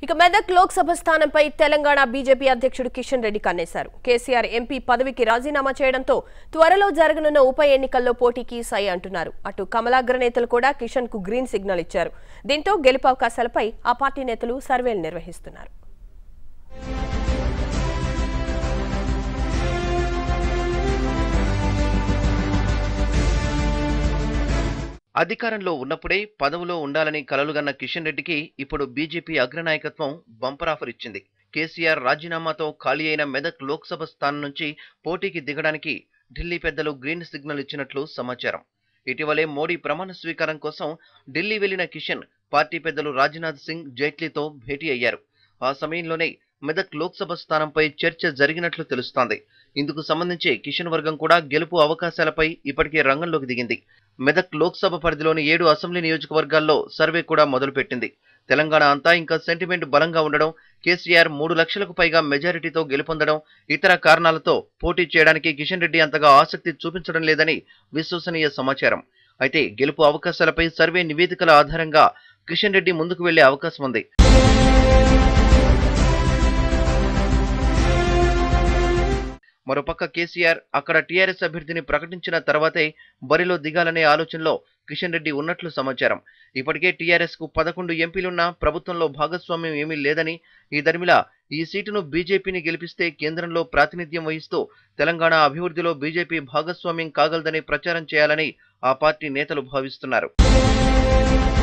ఇక మెదక్ లోక్సభ స్థానంపై తెలంగాణ బీజేపీ అధ్యక్షుడు కిషన్ రెడ్డి కన్నేశారు కేసీఆర్ ఎంపీ పదవికి రాజీనామా చేయడంతో త్వరలో జరగనున్న ఉప ఎన్నికల్లో పోటీకి సై అంటున్నారు అటు కమలాగ్ర నేతలు కూడా కిషన్ కు గ్రీన్ సిగ్నల్ ఇచ్చారు దీంతో గెలుపు అవకాశాలపై ఆ పార్టీ నేతలు సర్వేలు నిర్వహిస్తున్నారు అధికారంలో ఉన్నప్పుడే పదవిలో ఉండాలని కలలుగన్న కిషన్ రెడ్డికి ఇప్పుడు బీజేపీ అగ్రనాయకత్వం బంపర్ ఆఫర్ ఇచ్చింది కేసీఆర్ రాజీనామాతో ఖాళీ అయిన మెదక్ లోక్సభ స్థానం నుంచి పోటీకి దిగడానికి ఢిల్లీ పెద్దలు గ్రీన్ సిగ్నల్ ఇచ్చినట్లు సమాచారం ఇటీవలే మోడీ ప్రమాణ స్వీకారం కోసం ఢిల్లీ వెళ్లిన కిషన్ పార్టీ పెద్దలు రాజ్నాథ్ సింగ్ జైట్లీతో భేటీ అయ్యారు ఆ సమయంలోనే మెదక్ లోక్సభ స్థానంపై చర్చ జరిగినట్లు తెలుస్తోంది ఇందుకు సంబంధించి కిషన్ వర్గం కూడా గెలుపు అవకాశాలపై ఇప్పటికే రంగంలోకి దిగింది మెదక్ లోక్సభ పరిధిలోని ఏడు అసెంబ్లీ నియోజకవర్గాల్లో సర్వే కూడా మొదలుపెట్టింది తెలంగాణ అంతా ఇంకా సెంటిమెంట్ బలంగా ఉండడం కేసీఆర్ మూడు లక్షలకు పైగా మెజారిటీతో గెలుపొందడం ఇతర కారణాలతో పోటీ చేయడానికి కిషన్ రెడ్డి అంతగా ఆసక్తి చూపించడం లేదని విశ్వసనీయ సమాచారం అయితే గెలుపు అవకాశాలపై సర్వే నివేదికల ఆధారంగా కిషన్ రెడ్డి ముందుకు వెళ్లే అవకాశం ఉంది మరోపక్క కేసీఆర్ అక్కడ టీఆర్ఎస్ అభ్యర్థిని ప్రకటించిన తర్వాతే బరిలో దిగాలనే ఆలోచనలో కిషన్ రెడ్డి ఉన్నట్లు సమాచారం ఇప్పటికే టీఆర్ఎస్ కు పదకొండు ఎంపీలున్నా ప్రభుత్వంలో భాగస్వామ్యం ఏమీ లేదని ఈ దరిమిలా ఈ సీటును బీజేపీని గెలిపిస్తే కేంద్రంలో ప్రాతినిధ్యం వహిస్తూ తెలంగాణ అభివృద్ధిలో బీజేపీ భాగస్వామ్యం కాగలదని ప్రచారం చేయాలని ఆ పార్టీ నేతలు భావిస్తున్నారు